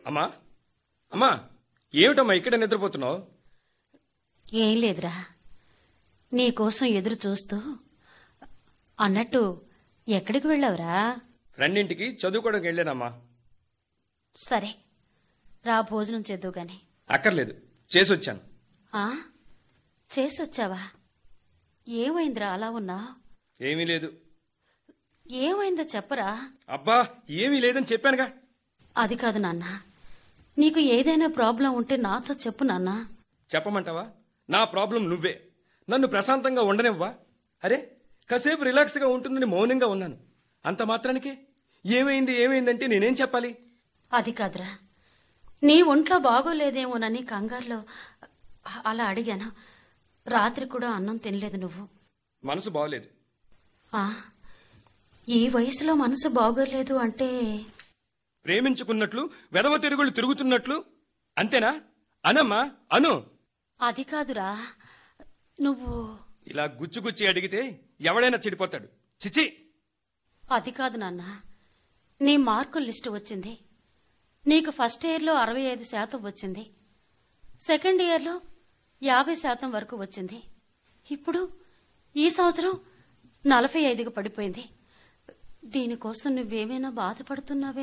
అమ్మా అమ్మా ఏమిటమ్మా ఇక్కడ నిద్రపోతున్నావు ఏం లేదురా నీకోసం ఎదురు చూస్తూ అన్నట్టు ఎక్కడికి వెళ్ళావురా రెండింటికి చదువుకోవడానికి వెళ్ళానమ్మా సరే రా భోజనం చేద్దు గాని అక్కర్లేదు చేసి వచ్చాను ఆ చేసొచ్చావా ఏమైందిరా అలా ఉన్నా ఏమీ లేదు ఏమైందో చెప్పరా అబ్బా ఏమీ లేదని చెప్పానుగా అది కాదు నాన్న నీకు ఏదైనా ప్రాబ్లం ఉంటే నాతో చెప్పు నాన్న చెప్పమంటావా నా ప్రాబ్లం నువ్వే నన్ను ప్రశాంతంగా ఉండనివ్వా అరే కాసేపు రిలాక్స్గా ఉంటుందని మౌనంగా ఉన్నాను అంత మాత్రానికే ఏమైంది ఏమైందంటే నేనేం చెప్పాలి అది కాదురా నీ ఒంట్లో బాగోలేదేమోనని కంగారులో అ- అలా అడిగాను రాత్రి కూడా అన్నం తినలేదు నువ్వు మనసు బాగలేదు ఆ ఈ వయసులో మనసు బాగోలేదు అంటే ప్రేమించుకున్నట్లు వెదవ తిరుగులు తిరుగుతున్నట్లు అంతేనా అనమ్మా అను అది కాదురా నువ్వు ఇలా గుచ్చుగుచ్చి అడిగితే ఎవడైనా చెడిపోతాడు చిచి అది కాదు నాన్న నీ మార్కుల లిస్టు వచ్చింది నీకు ఫస్ట్ ఇయర్లో అరవై ఐదు శాతం వచ్చింది సెకండ్ ఇయర్లో యాభై శాతం వరకు వచ్చింది ఇప్పుడు ఈ సంవత్సరం నలభై ఐదుకు పడిపోయింది దీనికోసం నువ్వేమైనా బాధపడుతున్నావే